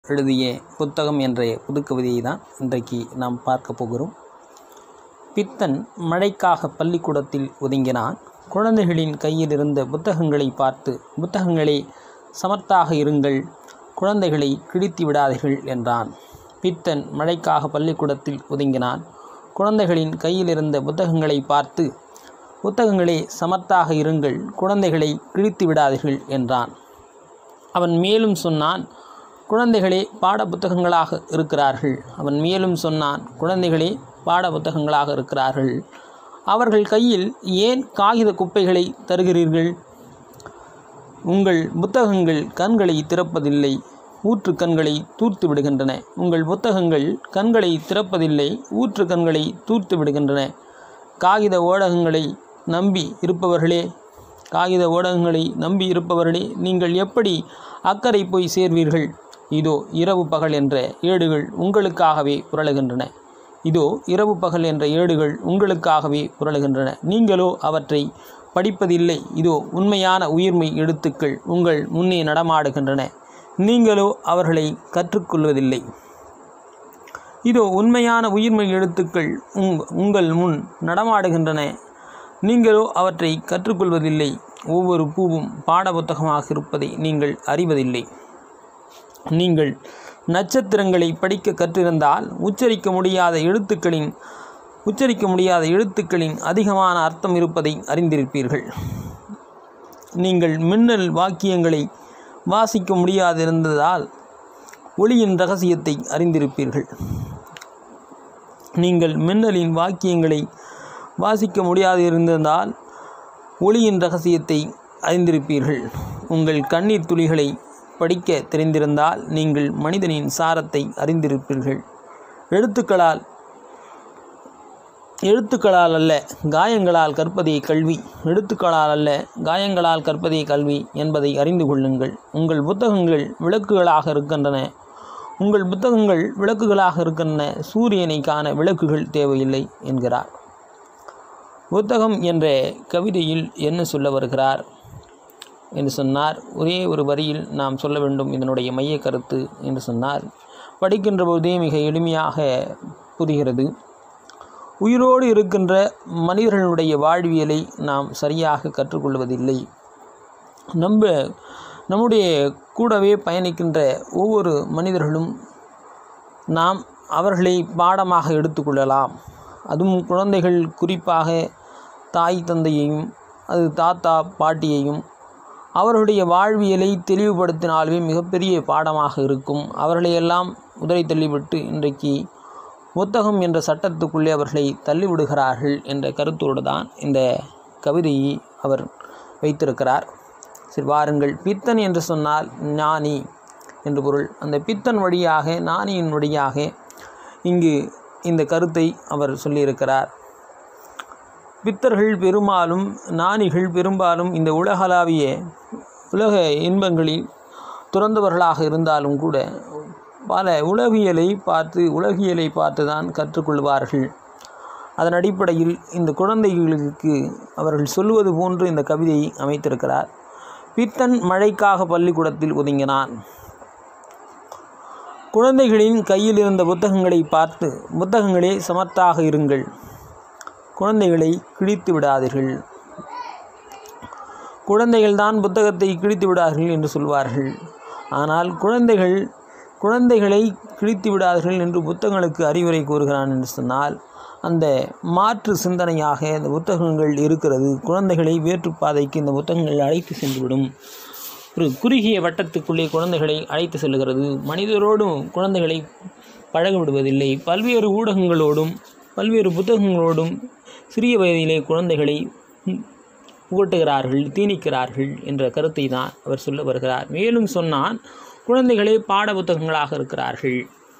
எழுதிய புத்தகம் என்ற புதுக்கவிதையை தான் இன்றைக்கு நாம் பார்க்க போகிறோம் பித்தன் மழைக்காக பள்ளிக்கூடத்தில் ஒதுங்கினான் குழந்தைகளின் கையில் இருந்த புத்தகங்களை பார்த்து புத்தகங்களே சமர்த்தாக இருங்கள் குழந்தைகளை கிழித்து விடாதீர்கள் என்றான் பித்தன் மழைக்காக பள்ளிக்கூடத்தில் ஒதுங்கினான் குழந்தைகளின் கையில் இருந்த புத்தகங்களை பார்த்து புத்தகங்களே சமர்த்தாக இருங்கள் குழந்தைகளை கிழித்து விடாதீர்கள் என்றான் அவன் மேலும் சொன்னான் குழந்தைகளே பாட புத்தகங்களாக இருக்கிறார்கள் அவன் மேலும் சொன்னான் குழந்தைகளே பாட புத்தகங்களாக இருக்கிறார்கள் அவர்கள் கையில் ஏன் காகித குப்பைகளை தருகிறீர்கள் உங்கள் புத்தகங்கள் கண்களை திறப்பதில்லை ஊற்று கண்களை தூர்த்து விடுகின்றன உங்கள் புத்தகங்கள் கண்களை திறப்பதில்லை ஊற்று கண்களை தூர்த்து விடுகின்றன காகித ஊடகங்களை நம்பி இருப்பவர்களே காகித ஊடகங்களை நம்பி இருப்பவர்களே நீங்கள் எப்படி அக்கறை போய் சேர்வீர்கள் இதோ இரவு பகல் என்ற ஏடுகள் உங்களுக்காகவே புரளுகின்றன இதோ இரவு பகல் என்ற ஏடுகள் உங்களுக்காகவே புரளுகின்றன நீங்களோ அவற்றை படிப்பதில்லை இதோ உண்மையான உயிர்மை எழுத்துக்கள் உங்கள் முன்னே நடமாடுகின்றன நீங்களோ அவர்களை கற்றுக்கொள்வதில்லை இதோ உண்மையான உயிர்மை எழுத்துக்கள் உங் உங்கள் முன் நடமாடுகின்றன நீங்களோ அவற்றை கற்றுக்கொள்வதில்லை ஒவ்வொரு பூவும் பாட புத்தகமாக இருப்பதை நீங்கள் அறிவதில்லை நீங்கள் நட்சத்திரங்களை படிக்க கற்றிருந்தால் உச்சரிக்க முடியாத எழுத்துக்களின் உச்சரிக்க முடியாத எழுத்துக்களின் அதிகமான அர்த்தம் இருப்பதை அறிந்திருப்பீர்கள் நீங்கள் மின்னல் வாக்கியங்களை வாசிக்க முடியாதிருந்ததால் ஒளியின் ரகசியத்தை அறிந்திருப்பீர்கள் நீங்கள் மின்னலின் வாக்கியங்களை வாசிக்க முடியாது இருந்ததால் ஒளியின் ரகசியத்தை அறிந்திருப்பீர்கள் உங்கள் கண்ணீர் துளிகளை படிக்க தெரிந்திருந்தால் நீங்கள் மனிதனின் சாரத்தை அறிந்திருப்பீர்கள் எழுத்துக்களால் எழுத்துக்களால் அல்ல காயங்களால் கற்பதே கல்வி எழுத்துக்களால் அல்ல காயங்களால் கற்பதே கல்வி என்பதை அறிந்து கொள்ளுங்கள் உங்கள் புத்தகங்கள் விளக்குகளாக இருக்கின்றன உங்கள் புத்தகங்கள் விளக்குகளாக இருக்கின்றன சூரியனை காண விளக்குகள் தேவையில்லை என்கிறார் புத்தகம் என்ற கவிதையில் என்ன சொல்ல வருகிறார் என்று சொன்னார் ஒரே ஒரு வரியில் நாம் சொல்ல வேண்டும் இதனுடைய மைய கருத்து என்று சொன்னார் படிக்கின்ற போதே மிக எளிமையாக புரிகிறது உயிரோடு இருக்கின்ற மனிதர்களுடைய வாழ்வியலை நாம் சரியாக கற்றுக்கொள்வதில்லை நம்ம நம்முடைய கூடவே பயணிக்கின்ற ஒவ்வொரு மனிதர்களும் நாம் அவர்களை பாடமாக எடுத்துக்கொள்ளலாம் அதுவும் குழந்தைகள் குறிப்பாக தாய் தந்தையையும் அது தாத்தா பாட்டியையும் அவர்களுடைய வாழ்வியலை தெளிவுபடுத்தினாலுமே மிகப்பெரிய பாடமாக இருக்கும் அவர்களையெல்லாம் உதறி தள்ளிவிட்டு இன்றைக்கு புத்தகம் என்ற சட்டத்துக்குள்ளே அவர்களை தள்ளிவிடுகிறார்கள் என்ற கருத்தோடு தான் இந்த கவிதையை அவர் வைத்திருக்கிறார் சரி வாருங்கள் பித்தன் என்று சொன்னால் ஞானி என்று பொருள் அந்த பித்தன் வழியாக ஞானியின் வழியாக இங்கு இந்த கருத்தை அவர் சொல்லியிருக்கிறார் பித்தர்கள் பெரும்பாலும் ஞானிகள் பெரும்பாலும் இந்த உலகளாவிய உலக இன்பங்களில் துறந்தவர்களாக இருந்தாலும் கூட பல உலகியலை பார்த்து உலகியலை பார்த்து தான் கற்றுக்கொள்வார்கள் அதன் அடிப்படையில் இந்த குழந்தைகளுக்கு அவர்கள் சொல்லுவது போன்று இந்த கவிதையை அமைத்திருக்கிறார் பித்தன் மழைக்காக பள்ளிக்கூடத்தில் ஒதுங்கினான் குழந்தைகளின் கையில் இருந்த புத்தகங்களை பார்த்து புத்தகங்களே சமத்தாக இருங்கள் குழந்தைகளை கிழித்து விடாதீர்கள் குழந்தைகள் தான் புத்தகத்தை கிழித்து விடாதீர்கள் என்று சொல்வார்கள் ஆனால் குழந்தைகள் குழந்தைகளை கிழித்து விடாதீர்கள் என்று புத்தகங்களுக்கு அறிவுரை கூறுகிறான் என்று சொன்னால் அந்த மாற்று சிந்தனையாக இந்த புத்தகங்கள் இருக்கிறது குழந்தைகளை வேற்றுப்பாதைக்கு இந்த புத்தகங்கள் அழைத்து சென்றுவிடும் ஒரு குறுகிய வட்டத்துக்குள்ளே குழந்தைகளை அழைத்து செல்கிறது மனிதரோடும் குழந்தைகளை பழக விடுவதில்லை பல்வேறு ஊடகங்களோடும் பல்வேறு புத்தகங்களோடும் சிறிய வயதிலே குழந்தைகளை புகட்டுகிறார்கள் தீனிக்கிறார்கள் என்ற கருத்தை தான் அவர் சொல்ல வருகிறார் மேலும் சொன்னான் குழந்தைகளே பாட புத்தகங்களாக இருக்கிறார்கள்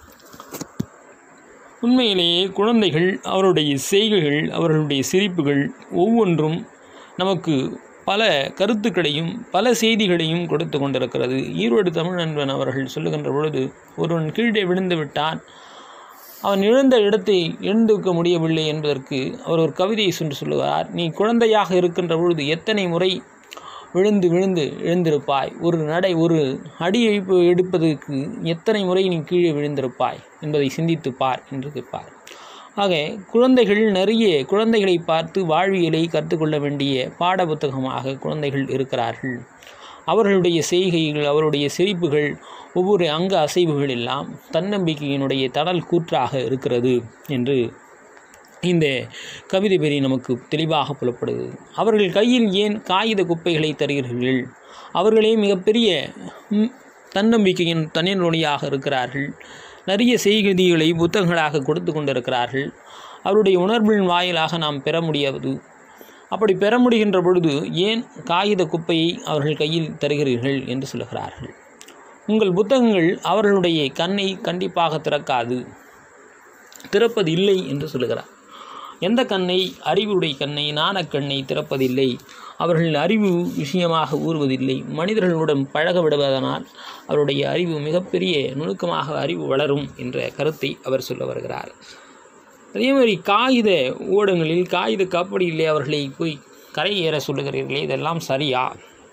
உண்மையிலேயே குழந்தைகள் அவருடைய செய்கைகள் அவர்களுடைய சிரிப்புகள் ஒவ்வொன்றும் நமக்கு பல கருத்துக்களையும் பல செய்திகளையும் கொடுத்து கொண்டிருக்கிறது ஈரோடு தமிழன்பன் அவர்கள் சொல்லுகின்ற பொழுது ஒருவன் கீழே விழுந்து விட்டான் அவன் இழந்த இடத்தை எழுந்துக்க முடியவில்லை என்பதற்கு அவர் ஒரு கவிதையை சென்று சொல்லுவார் நீ குழந்தையாக இருக்கின்ற பொழுது எத்தனை முறை விழுந்து விழுந்து எழுந்திருப்பாய் ஒரு நடை ஒரு அடி எழுப்பு எடுப்பதற்கு எத்தனை முறை நீ கீழே விழுந்திருப்பாய் என்பதை சிந்தித்து பார் என்று கேட்பார் ஆக குழந்தைகள் நிறைய குழந்தைகளை பார்த்து வாழ்வியலை கற்றுக்கொள்ள வேண்டிய பாட புத்தகமாக குழந்தைகள் இருக்கிறார்கள் அவர்களுடைய செய்கைகள் அவருடைய சிரிப்புகள் ஒவ்வொரு அங்க அசைவுகள் எல்லாம் தன்னம்பிக்கையினுடைய தடல் கூற்றாக இருக்கிறது என்று இந்த கவிதை பெரி நமக்கு தெளிவாக புலப்படுது அவர்கள் கையில் ஏன் காகித குப்பைகளை தருகிறீர்கள் அவர்களே மிகப்பெரிய ம், தன்னம்பிக்கையின் தனிநொழியாக இருக்கிறார்கள் நிறைய செய்திகளை புத்தகங்களாக கொடுத்து கொண்டிருக்கிறார்கள் அவருடைய உணர்வின் வாயிலாக நாம் பெற முடியாது அப்படி பெற முடிகின்ற பொழுது ஏன் காகித குப்பையை அவர்கள் கையில் தருகிறீர்கள் என்று சொல்லுகிறார்கள் உங்கள் புத்தகங்கள் அவர்களுடைய கண்ணை கண்டிப்பாக திறக்காது திறப்பது இல்லை என்று சொல்லுகிறார் எந்த கண்ணை அறிவுடைய கண்ணை நாணக்கண்ணை திறப்பதில்லை அவர்கள் அறிவு விஷயமாக ஊறுவதில்லை மனிதர்களுடன் பழக விடுவதனால் அவருடைய அறிவு மிகப்பெரிய நுணுக்கமாக அறிவு வளரும் என்ற கருத்தை அவர் சொல்ல வருகிறார் அதே மாதிரி காகித ஊடகங்களில் காகித கப்பலிலே அவர்களை போய் கரை ஏற சொல்லுகிறீர்களே இதெல்லாம் சரியா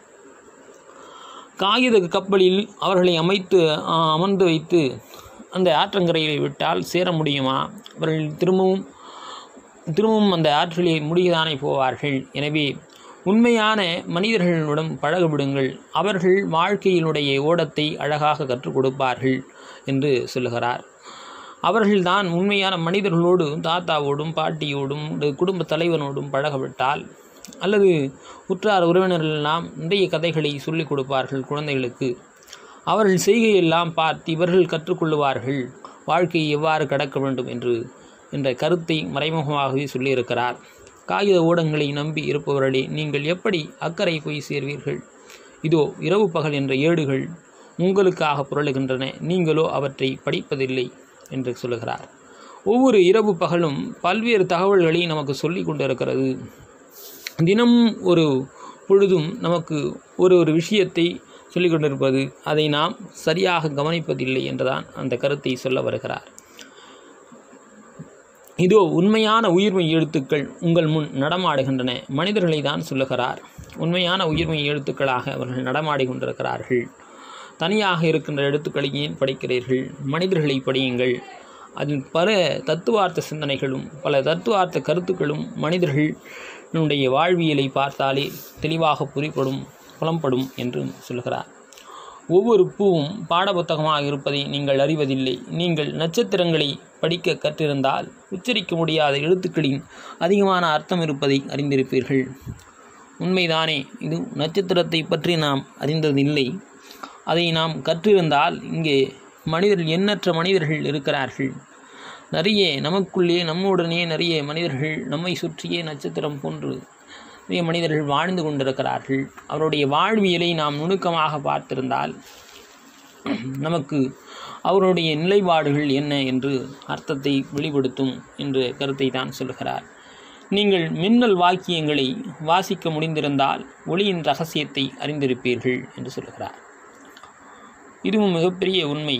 காகித கப்பலில் அவர்களை அமைத்து ஆ, அமர்ந்து வைத்து அந்த ஆற்றங்கரையை விட்டால் சேர முடியுமா அவர்கள் திரும்பவும் திரும்பவும் அந்த ஆற்றிலே முடியதானே போவார்கள் எனவே உண்மையான மனிதர்களுடன் பழக விடுங்கள் அவர்கள் வாழ்க்கையினுடைய ஓடத்தை அழகாக கற்றுக் கொடுப்பார்கள் என்று சொல்லுகிறார் அவர்கள்தான் உண்மையான மனிதர்களோடு தாத்தாவோடும் பாட்டியோடும் இந்த குடும்ப தலைவனோடும் பழகவிட்டால் அல்லது உற்றார் உறவினர்களெல்லாம் நிறைய கதைகளை சொல்லிக் கொடுப்பார்கள் குழந்தைகளுக்கு அவர்கள் செய்கையெல்லாம் பார்த்து இவர்கள் கற்றுக்கொள்ளுவார்கள் வாழ்க்கையை எவ்வாறு கடக்க வேண்டும் என்று என்ற கருத்தை மறைமுகமாகவே சொல்லியிருக்கிறார் காகித ஊடகங்களை நம்பி இருப்பவர்களே நீங்கள் எப்படி அக்கறை போய் சேர்வீர்கள் இதோ இரவு பகல் என்ற ஏடுகள் உங்களுக்காக புரளுகின்றன நீங்களோ அவற்றை படிப்பதில்லை என்று சொல்லுகிறார் ஒவ்வொரு இரவு பகலும் பல்வேறு தகவல்களை நமக்கு சொல்லி கொண்டிருக்கிறது தினமும் ஒரு பொழுதும் நமக்கு ஒரு ஒரு விஷயத்தை சொல்லிக் கொண்டிருப்பது அதை நாம் சரியாக கவனிப்பதில்லை என்றுதான் அந்த கருத்தை சொல்ல வருகிறார் இதோ உண்மையான உயிர்மை எழுத்துக்கள் உங்கள் முன் நடமாடுகின்றன மனிதர்களை தான் சொல்லுகிறார் உண்மையான உயிர்மை எழுத்துக்களாக அவர்கள் நடமாடி கொண்டிருக்கிறார்கள் தனியாக இருக்கின்ற எழுத்துக்களை ஏன் படிக்கிறீர்கள் மனிதர்களை படியுங்கள் அதில் பல தத்துவார்த்த சிந்தனைகளும் பல தத்துவார்த்த கருத்துக்களும் மனிதர்களுடைய வாழ்வியலை பார்த்தாலே தெளிவாக புரிப்படும் புலம்படும் என்று சொல்கிறார் ஒவ்வொரு பூவும் பாடப்புத்தகமாக இருப்பதை நீங்கள் அறிவதில்லை நீங்கள் நட்சத்திரங்களை படிக்க கற்றிருந்தால் உச்சரிக்க முடியாத எழுத்துக்களின் அதிகமான அர்த்தம் இருப்பதை அறிந்திருப்பீர்கள் உண்மைதானே இது நட்சத்திரத்தை பற்றி நாம் அறிந்ததில்லை அதை நாம் கற்றிருந்தால் இங்கே மனிதர்கள் எண்ணற்ற மனிதர்கள் இருக்கிறார்கள் நிறைய நமக்குள்ளே நம்முடனே நிறைய மனிதர்கள் நம்மை சுற்றியே நட்சத்திரம் போன்று நிறைய மனிதர்கள் வாழ்ந்து கொண்டிருக்கிறார்கள் அவருடைய வாழ்வியலை நாம் நுணுக்கமாக பார்த்திருந்தால் நமக்கு அவருடைய நிலைப்பாடுகள் என்ன என்று அர்த்தத்தை வெளிப்படுத்தும் என்று கருத்தை தான் சொல்கிறார் நீங்கள் மின்னல் வாக்கியங்களை வாசிக்க முடிந்திருந்தால் ஒளியின் ரகசியத்தை அறிந்திருப்பீர்கள் என்று சொல்கிறார் இதுவும் மிகப்பெரிய உண்மை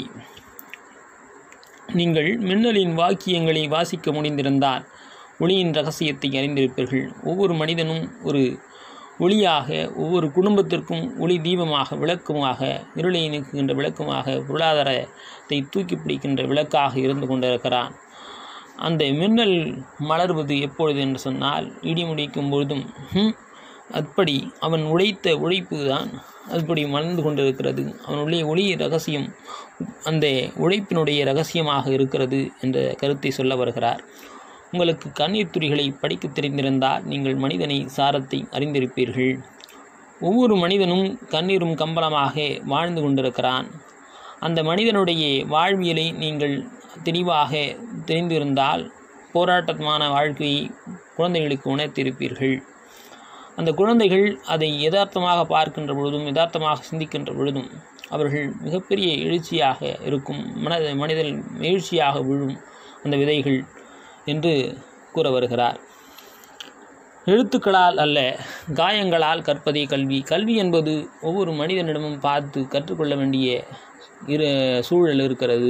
நீங்கள் மின்னலின் வாக்கியங்களை வாசிக்க முடிந்திருந்தால் ஒளியின் ரகசியத்தை அறிந்திருப்பீர்கள் ஒவ்வொரு மனிதனும் ஒரு ஒளியாக ஒவ்வொரு குடும்பத்திற்கும் ஒளி தீபமாக விளக்குமாக இருளை நீக்குகின்ற விளக்குமாக பொருளாதாரத்தை தூக்கி பிடிக்கின்ற விளக்காக இருந்து கொண்டிருக்கிறான் அந்த மின்னல் மலர்வது எப்பொழுது என்று சொன்னால் இடி முடிக்கும் பொழுதும் ஹம், அப்படி அவன் உழைத்த உழைப்பு தான் அப்படி மலர்ந்து கொண்டிருக்கிறது அவனுடைய ஒளி ரகசியம் அந்த உழைப்பினுடைய ரகசியமாக இருக்கிறது என்ற கருத்தை சொல்ல வருகிறார் உங்களுக்கு கண்ணீர் துளிகளை படிக்க தெரிந்திருந்தால் நீங்கள் மனிதனை சாரத்தை அறிந்திருப்பீர்கள் ஒவ்வொரு மனிதனும் கண்ணீரும் கம்பளமாக வாழ்ந்து கொண்டிருக்கிறான் அந்த மனிதனுடைய வாழ்வியலை நீங்கள் தெளிவாக தெரிந்திருந்தால் போராட்டமான வாழ்க்கையை குழந்தைகளுக்கு உணர்த்தியிருப்பீர்கள் அந்த குழந்தைகள் அதை யதார்த்தமாக பார்க்கின்ற பொழுதும் யதார்த்தமாக சிந்திக்கின்ற பொழுதும் அவர்கள் மிகப்பெரிய எழுச்சியாக இருக்கும் மன மனிதன் எழுச்சியாக விழும் அந்த விதைகள் என்று கூற வருகிறார் எழுத்துக்களால் அல்ல காயங்களால் கற்பதே கல்வி கல்வி என்பது ஒவ்வொரு மனிதனிடமும் பார்த்து கற்றுக்கொள்ள வேண்டிய இரு சூழல் இருக்கிறது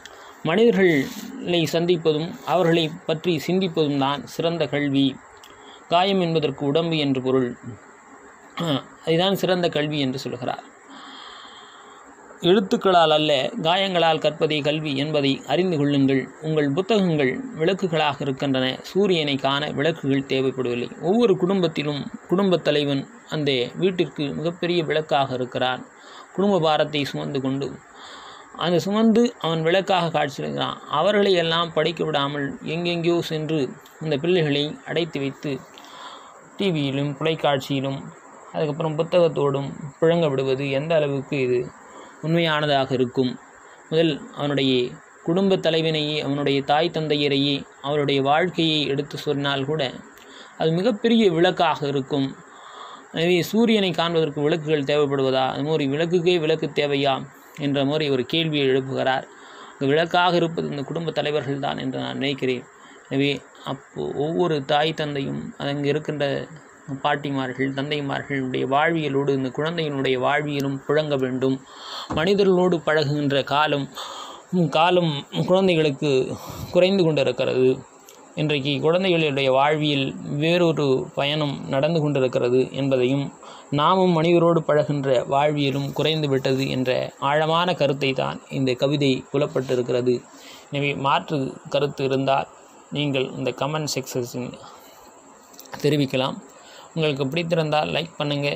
மனிதர்களை சந்திப்பதும் அவர்களை பற்றி சிந்திப்பதும் தான் சிறந்த கல்வி காயம் என்பதற்கு உடம்பு என்று பொருள் அதுதான் சிறந்த கல்வி என்று சொல்கிறார் எழுத்துக்களால் அல்ல காயங்களால் கற்பதே கல்வி என்பதை அறிந்து கொள்ளுங்கள் உங்கள் புத்தகங்கள் விளக்குகளாக இருக்கின்றன சூரியனை காண விளக்குகள் தேவைப்படவில்லை ஒவ்வொரு குடும்பத்திலும் குடும்பத் தலைவன் அந்த வீட்டிற்கு மிகப்பெரிய விளக்காக இருக்கிறான் குடும்ப பாரத்தை சுமந்து கொண்டு அந்த சுமந்து அவன் விளக்காக காட்சியளிக்கிறான் அவர்களை எல்லாம் படிக்க விடாமல் எங்கெங்கேயோ சென்று அந்த பிள்ளைகளை அடைத்து வைத்து டிவியிலும் தொலைக்காட்சியிலும் அதுக்கப்புறம் புத்தகத்தோடும் புழங்க விடுவது எந்த அளவுக்கு இது உண்மையானதாக இருக்கும் முதல் அவனுடைய குடும்ப தலைவனையே அவனுடைய தாய் தந்தையரையே அவருடைய வாழ்க்கையை எடுத்து சொன்னால் கூட அது மிகப்பெரிய விளக்காக இருக்கும் எனவே சூரியனை காண்பதற்கு விளக்குகள் தேவைப்படுவதா அது மாதிரி விளக்குக்கே விளக்கு தேவையா என்ற மாதிரி ஒரு கேள்வியை எழுப்புகிறார் இந்த விளக்காக இருப்பது இந்த குடும்ப தலைவர்கள் தான் என்று நான் நினைக்கிறேன் எனவே அப்போ ஒவ்வொரு தாய் தந்தையும் அங்கே இருக்கின்ற பாட்டிமார்கள் தந்தைமார்களுடைய வாழ்வியலோடு இந்த குழந்தையினுடைய வாழ்வியலும் புழங்க வேண்டும் மனிதர்களோடு பழகுகின்ற காலம் காலம் குழந்தைகளுக்கு குறைந்து கொண்டிருக்கிறது இன்றைக்கு குழந்தைகளுடைய வாழ்வியல் வேறொரு பயணம் நடந்து கொண்டிருக்கிறது என்பதையும் நாமும் மனிதரோடு பழகின்ற வாழ்வியலும் குறைந்து விட்டது என்ற ஆழமான கருத்தை தான் இந்த கவிதை புலப்பட்டிருக்கிறது எனவே மாற்று கருத்து இருந்தால் நீங்கள் இந்த கமெண்ட் செக்ஷன் தெரிவிக்கலாம் உங்களுக்கு பிடித்திருந்தால் லைக் பண்ணுங்கள்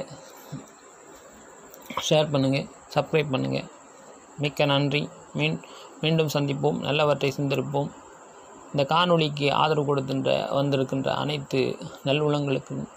ஷேர் பண்ணுங்கள் சப்ஸ்கிரைப் பண்ணுங்கள் மிக்க நன்றி மீன் மீண்டும் சந்திப்போம் நல்லவற்றை சிந்திருப்போம் இந்த காணொளிக்கு ஆதரவு கொடுக்கின்ற வந்திருக்கின்ற அனைத்து நல்லுள்ளங்களுக்கும்